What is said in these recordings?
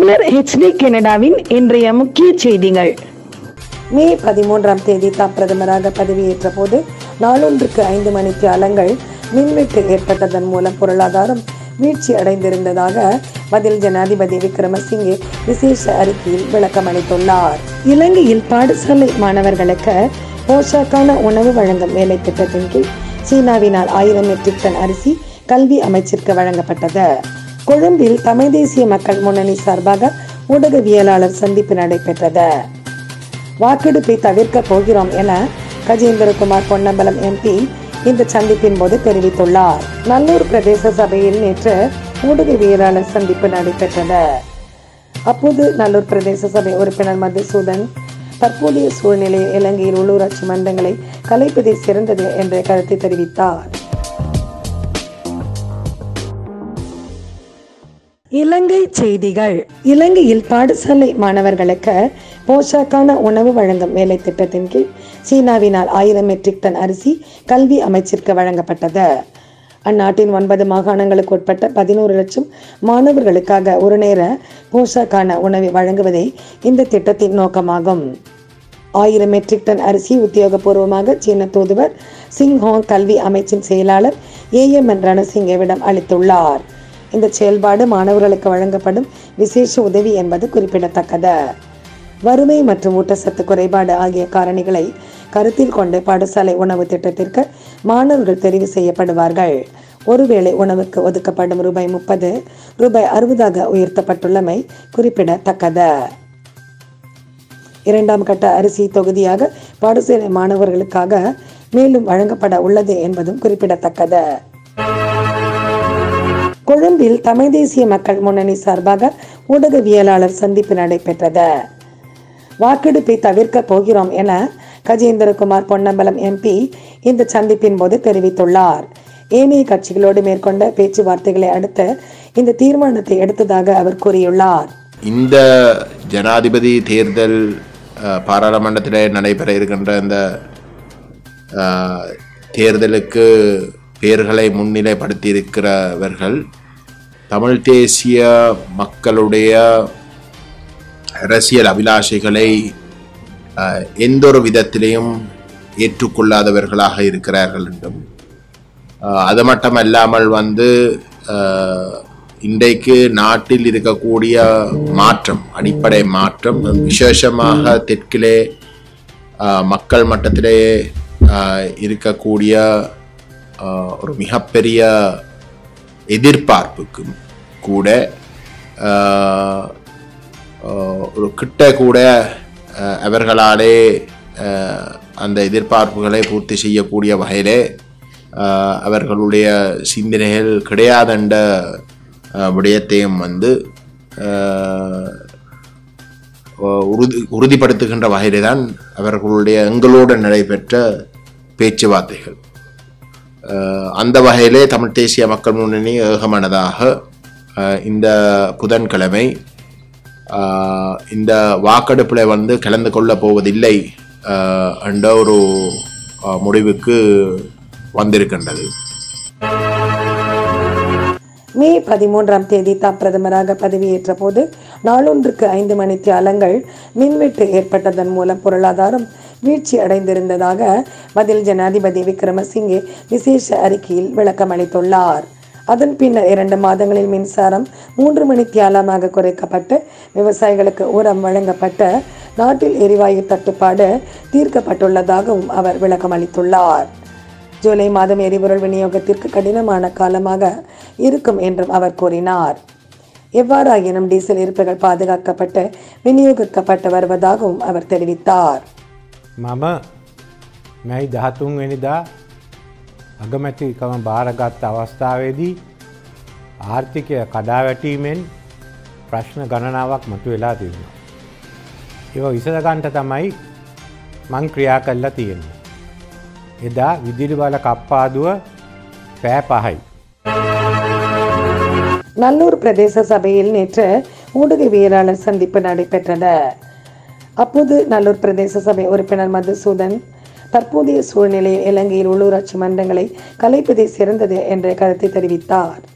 தமிழர் ஹெச்டி கனடாவின் இன்றைய முக்கிய செய்திகள் மே பதிமூன்றாம் தேதி தாம் பிரதமராக பதவியேற்ற போது நாளொன்றுக்கு ஐந்து மணிக்கு அலங்கள் மின்வெட்டு ஏற்பட்டதன் மூலம் பொருளாதாரம் வீழ்ச்சி அடைந்திருந்ததாக பதில் ஜனாதிபதி விக்ரமசிங்கே விசேஷ அறிக்கையில் விளக்கமளித்துள்ளார் இலங்கையில் பாடசாலை மாணவர்களுக்கு போஷாக்கான உணவு வழங்கும் வேலை திட்டத்தின் கீழ் சீனாவினால் ஆயிரம் மெட்ரிக் டன் அரிசி கல்வி அமைச்சிற்கு வழங்கப்பட்டது கொழும்பில் தமிழ் தேசிய மக்கள் முன்னணி சார்பாக ஊடகவியலாளர் சந்திப்பு நடைபெற்றது வாக்கெடுப்பை தவிர்க்க போகிறோம் என கஜேந்திரகுமார் பொன்னம்பலம் எம்பி இந்த சந்திப்பின் போது தெரிவித்துள்ளார் நல்லூர் பிரதேச சபையில் நேற்று ஊடகவியலாளர் சந்திப்பு நடைபெற்றது அப்போது நல்லூர் பிரதேச சபை உறுப்பினர் மதுசூதன் தற்போதைய சூழ்நிலையில் இலங்கையில் உள்ளூராட்சி மன்றங்களை கலைப்பதே சிறந்தது என்ற கருத்தை தெரிவித்தார் இலங்கை செய்திகள் இலங்கையில் பாடசாலை மாணவர்களுக்கு போஷாக்கான உணவு வழங்கும் வேலை திட்டத்தின் கீழ் சீனாவினால் ஆயிரம் மெட்ரிக் டன் அரிசி கல்வி அமைச்சிற்கு வழங்கப்பட்டது அந்நாட்டின் ஒன்பது மாகாணங்களுக்கு உட்பட்ட பதினோரு லட்சம் மாணவர்களுக்காக ஒரு நேர போஷாக்கான உணவை வழங்குவதே இந்த திட்டத்தின் நோக்கமாகும் ஆயிரம் மெட்ரிக் டன் அரிசி உத்தியோகபூர்வமாக சீன தூதுவர் சிங்ஹோங் கல்வி அமைச்சின் செயலாளர் ஏஎம்என் ரணசிங்கவிடம் அளித்துள்ளார் இந்த செயல்பாடு மாணவர்களுக்கு வழங்கப்படும் விசேஷ உதவி என்பது குறிப்பிடத்தக்கது வறுமை மற்றும் ஊட்டச்சத்து குறைபாடு ஆகிய காரணிகளை கருத்தில் கொண்டு பாடசாலை உணவு திட்டத்திற்கு மாணவர்கள் தெரிவு செய்யப்படுவார்கள் ஒருவேளை உணவுக்கு ஒதுக்கப்படும் ரூபாய் முப்பது ரூபாய் அறுபதாக உயர்த்தப்பட்டுள்ளமை குறிப்பிடத்தக்கது இரண்டாம் கட்ட அரிசி தொகுதியாக பாடசாலை மாணவர்களுக்காக மேலும் வழங்கப்பட உள்ளது என்பதும் குறிப்பிடத்தக்கது கொழும்பில் தமிழ் தேசிய மக்கள் முன்னணி சார்பாக ஊடகவியலாளர் சந்திப்பு நடைபெற்றது வாக்கெடுப்பை தவிர்க்க போகிறோம் என கஜேந்திரகுமார் பொன்னம்பலம் எம்பி இந்த சந்திப்பின் போது தெரிவித்துள்ளார் ஏனைய கட்சிகளோடு மேற்கொண்ட பேச்சுவார்த்தைகளை அடுத்து இந்த தீர்மானத்தை எடுத்ததாக அவர் கூறியுள்ளார் இந்த ஜனாதிபதி தேர்தல் அஹ், பாராளுமன்றத்தில் நடைபெற இருக்கின்ற இந்த அஹ், தேர்தலுக்கு பெயர்களை முன்னிலைப்படுத்தி இருக்கிறவர்கள் தமிழ் தேசிய மக்களுடைய அரசியல் அபிலாஷைகளை அஹ், எந்த ஒரு விதத்திலையும் ஏற்றுக்கொள்ளாதவர்களாக இருக்கிறார்கள் என்றும் அஹ், அது மட்டுமல்லாமல் வந்து அஹ், இன்றைக்கு நாட்டில் இருக்கக்கூடிய மாற்றம் அடிப்படை மாற்றம் விசேஷமாக தெற்கிலே அஹ், மக்கள் மட்டத்திலே அஹ், இருக்கக்கூடிய அஹ், ஒரு மிகப்பெரிய எதிர்பார்ப்புக்கும் கூட அஹ், அஹ், ஒரு கிட்ட கூட அஹ், அவர்களாலே அஹ், அந்த எதிர்பார்ப்புகளை பூர்த்தி செய்யக்கூடிய வகையிலே அஹ், அவர்களுடைய சிந்தனைகள் கிடையாதென்ற அஹ், விடயத்தையும் வந்து அஹ், உறுதி உறுதிப்படுத்துகின்ற வகையிலே தான் அவர்களுடைய எங்களோடு நடைபெற்ற பேச்சுவார்த்தைகள் அஹ், அந்த வகையிலே தமிழ் தேசிய மக்கள் முன்னணி ஏகமனதாக அஹ், இந்த புதன்கிழமை அஹ், இந்த வாக்கெடுப்பில் வந்து கலந்து கொள்ளப் போவதில்லை அஹ், என்ற ஒரு அஹ், முடிவுக்கு வந்திருக்கின்றது மே பதிமூன்றாம் தேதி தாம் பிரதமராக பதவியேற்ற போது நாளொன்றுக்கு ஐந்து மணிக்கு அலங்கள் மின்வெட்டு ஏற்பட்டதன் மூலம் பொருளாதாரம் வீழ்ச்சி அடைந்திருந்ததாக பதில் ஜனாதிபதி விக்ரமசிங்கே விசேஷ அறிக்கையில் விளக்கமளித்துள்ளார் அதன் பின்னர் இரண்டு மாதங்களில் மின்சாரம் மூன்று மணி தியாலமாக குறைக்கப்பட்டு விவசாயிகளுக்கு உரம் வழங்கப்பட்டு நாட்டில் எரிவாயு தட்டுப்பாடு தீர்க்கப்பட்டுள்ளதாகவும் அவர் விளக்கமளித்துள்ளார் ஜூலை மாதம் எரிபொருள் விநியோகத்திற்கு கடினமான காலமாக இருக்கும் என்றும் அவர் கூறினார் எவ்வாறாயினும் டீசல் இருப்புகள் பாதுகாக்கப்பட்டு விநியோகிக்கப்பட்டு வருவதாகவும் அவர் தெரிவித்தார் මම මැයි දහතුන් වෙනිදා අගමැතිකම භාරගත් අවස්ථාවේදී ආර්ථිකය කඩාවැටීමෙන් ප්‍රශ්න ගණනාවක් මතු වෙලා තිබුණ. ඒව විසඳගන්ට තමයි මං ක්‍රියා කල්ලා තියෙන්නේ. එදා විදිරි බල කප්පාදුව පෑ පහයි. நல்லூர் பிரதேச சபையில் நேற்று ஊடகவியலாளர் சந்திப்பு நடைபெற்றது அப்போது நல்லூர் பிரதேச சபை உறுப்பினர் மதுசூதன் தற்போதைய சூழ்நிலையில் இலங்கையில் உள்ளூராட்சி மன்றங்களை கலைப்பதே சிறந்தது என்ற கருத்தை தெரிவித்தார்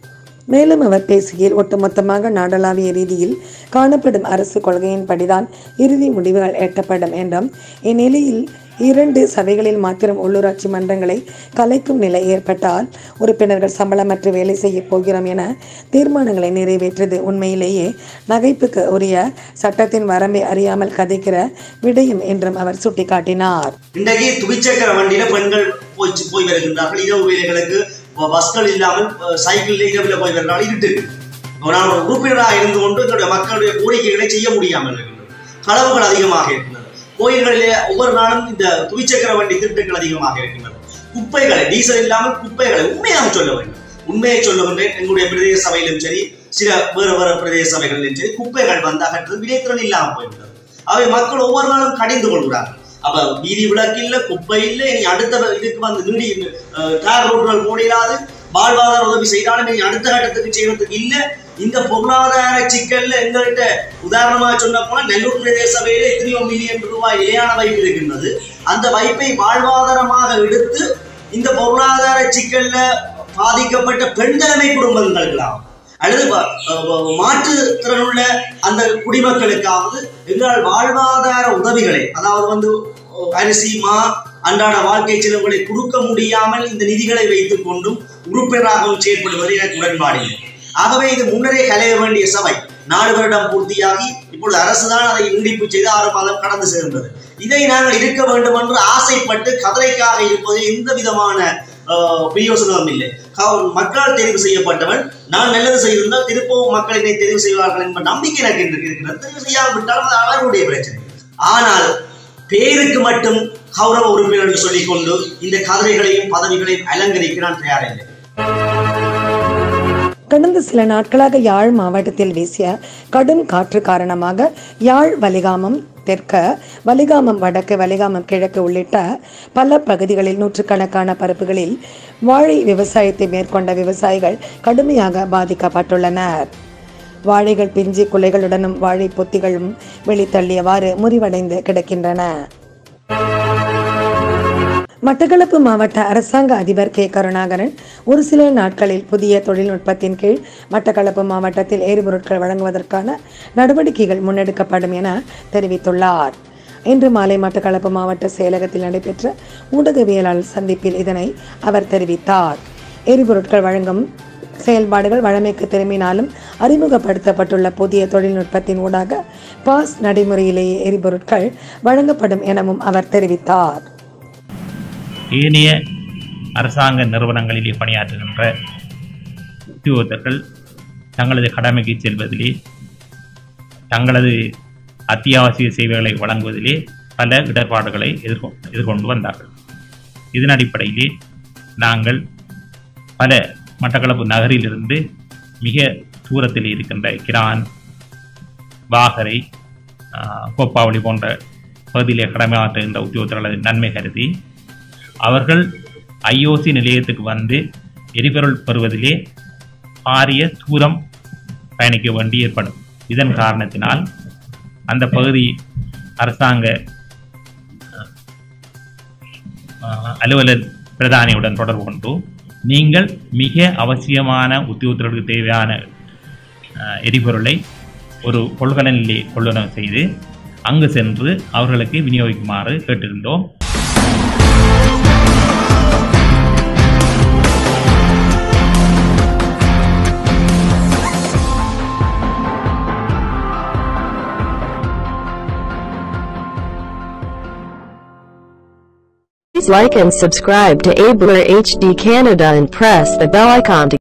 மேலும் அவர் பேசுகையில் ஒட்டுமொத்தமாக நாடளாவிய ரீதியில் காணப்படும் அரசு கொள்கையின்படிதான் இறுதி முடிவுகள் எட்டப்படும் என்றும் இந்நிலையில் இரண்டு சபைகளில் மாத்திரம் உள்ளூராட்சி மன்றங்களை கலைக்கும் நிலை ஏற்பட்டால் உறுப்பினர்கள் சம்பளமற்று வேலை செய்ய போகிறோம் என தீர்மானங்களை நிறைவேற்றது உண்மையிலேயே நகைப்புக்கு உரிய சட்டத்தின் வரம்பை அறியாமல் கதைக்கிற விடயம் என்றும் அவர் சுட்டிக்காட்டினார் இன்றைக்கு துவிச்சக்கர வண்டியில பெண்கள் போய் போய் வருகின்றார்கள் இரவு வேலைகளுக்கு ப- பஸ்கள் இல்லாமல் அஹ், சைக்கிளில் இரவில் போய் வருகிறார்கள் இருட்டு இப்ப நான் ஒரு உறுப்பினராக இருந்து கொண்டு எங்களுடைய மக்களுடைய கோரிக்கைகளை செய்ய முடியாமல் இருக்கின்றது களவுகள் அதிகமாக இருக்கின்றது கோயில்களிலே ஒவ்வொரு நாளும் இந்த துவிச்சக்கர வண்டி திருட்டுகள் அதிகமாக இருக்கின்றது குப்பைகளை டீசல் இல்லாமல் குப்பைகளை உண்மையாக சொல்ல வேண்டும் உண்மையை சொல்லுகின்றேன் எங்களுடைய பிரதேச சபையிலும் சரி சில வேறு வேறு பிரதேச சபைகளிலும் சரி குப்பைகள் வந்து அகற்றது விடைத்திறன் இல்லாமல் போய்விட்டது அவை மக்கள் ஒவ்வொரு நாளும் கடிந்து கொள்கிறார்கள் அப்ப வீதி விளக்கு இல்ல குப்பை இல்ல இனி அடுத்த இதுக்கு வந்து நீடி அஹ், தார் ரோடுகள் போடிடாது வாழ்வாதார உதவி செய்தாலும் இனி அடுத்த கட்டத்துக்கு செய்யறதுக்கு இல்ல இந்த பொருளாதார சிக்கல்ல எங்கள்கிட்ட உதாரணமா சொன்ன போனா நெல்லூர் பிரதேச சபையில எத்தனையோ மில்லியன் ரூபாய் நிலையான வைப்பு இருக்கின்றது அந்த வைப்பை வாழ்வாதாரமாக எடுத்து இந்த பொருளாதார சிக்கல்ல பாதிக்கப்பட்ட பெண் தலைமை குடும்பங்களுக்கெல்லாம் அல்லது வ- வ- மாற்றுத்திறனுள்ள அந்த குடிமக்களுக்காவது எங்களால் வாழ்வாதார உதவிகளை அதாவது வந்து அஹ், அரிசி மா அன்றாட வாழ்க்கை செலவுகளை கொடுக்க முடியாமல் இந்த நிதிகளை வைத்துக் கொண்டும் உறுப்பினராகவும் செயற்படுவது எனக்கு உடன்பாடில்லை ஆகவே இது முன்னரே கலைய வேண்டிய சபை நாலு வருடம் பூர்த்தியாகி இப்பொழுது அரசுதான் அதை நீடிப்பு செய்து ஆறு மாதம் கடந்து சேர்ந்தது இதை நாங்கள் இருக்க வேண்டும் என்று ஆசைப்பட்டு கதலைக்காக இருப்பது எந்த விதமான ஆஹ், பிரயோசனமும் இல்லை கா- மக்களால் தெரிவு செய்யப்பட்டவன் நான் நல்லது செய்திருந்தால் திருப்பவும் மக்கள் என்னை தெரிவு செய்வார்கள் என்ற நம்பிக்கை எனக்கு இன்று இருக்கிறது தெரிவு செய்யாமல் விட்டால் அது அவர்களுடைய பிரச்சனை ஆனால் பேருக்கு மட்டும் கௌரவ உறுப்பினர் என்று சொல்லிக்கொண்டு இந்த கதிரைகளையும் பதவிகளையும் அலங்கரிக்க நான் தயாரில்லை கடந்த சில நாட்களாக யாழ் மாவட்டத்தில் வீசிய கடும் காற்று காரணமாக யாழ் வலிகாமம் தெற்க வலிகாமம் வடக்கு வலிகாமம் கிழக்கு உள்ளிட்ட பல பகுதிகளில் நூற்றுக்கணக்கான பரப்புகளில் வாழை விவசாயத்தை மேற்கொண்ட விவசாயிகள் கடுமையாக பாதிக்கப்பட்டுள்ளனர் வாழைகள் பிஞ்சி குலைகளுடனும் வாழை பொத்திகளும் வெளித்தள்ளியவாறு முறிவடைந்து கிடக்கின்றன மட்டக்களப்பு மாவட்ட அரசாங்க அதிபர் கே கருணாகரன் ஒரு சில நாட்களில் புதிய தொழில்நுட்பத்தின் கீழ் மட்டக்களப்பு மாவட்டத்தில் எரிபொருட்கள் வழங்குவதற்கான நடவடிக்கைகள் முன்னெடுக்கப்படும் என தெரிவித்துள்ளார் இன்று மாலை மட்டக்களப்பு மாவட்ட செயலகத்தில் நடைபெற்ற ஊடகவியலாளர் சந்திப்பில் இதனை அவர் தெரிவித்தார் எரிபொருட்கள் வழங்கும் செயல்பாடுகள் வழமைக்கு திரும்பினாலும் அறிமுகப்படுத்தப்பட்டுள்ள புதிய தொழில்நுட்பத்தின் ஊடாக பாஸ் நடைமுறையிலேயே எரிபொருட்கள் வழங்கப்படும் எனவும் அவர் தெரிவித்தார் ஏனைய அரசாங்க நிறுவனங்களிலே பணியாற்றுகின்ற உத்தியோகத்தர்கள் தங்களது கடமைக்கு செல்வதிலே தங்களது அத்தியாவசிய சேவைகளை வழங்குவதிலே பல இடர்பாடுகளை எதிர்கொ எதிர்கொண்டு வந்தார்கள் இதன் அடிப்படையிலே நாங்கள் பல மட்டக்களப்பு நகரிலிருந்து மிக தூரத்தில் இருக்கின்ற கிரான் வாகரை ஆஹ், கோப்பாவளி போன்ற பகுதியிலே கடமையாற்றுகின்ற உத்தியோகத்தர்களது நன்மை கருதி அவர்கள் ஐஓசி நிலையத்துக்கு வந்து எரிபொருள் பெறுவதிலே பாரிய தூரம் பயணிக்க வேண்டி ஏற்படும் இதன் காரணத்தினால் அந்த பகுதி அரசாங்க அஹ், அலுவலர் பிரதானியுடன் தொடர்பு கொண்டு நீங்கள் மிக அவசியமான உத்தியோகத்தர்களுக்கு தேவையான அஹ், எரிபொருளை ஒரு கொள்கலனிலே கொள்ளுணவு செய்து அங்கு சென்று அவர்களுக்கு விநியோகிக்குமாறு கேட்டிருந்தோம் Please like and subscribe to Abler HD Canada and press the bell icon to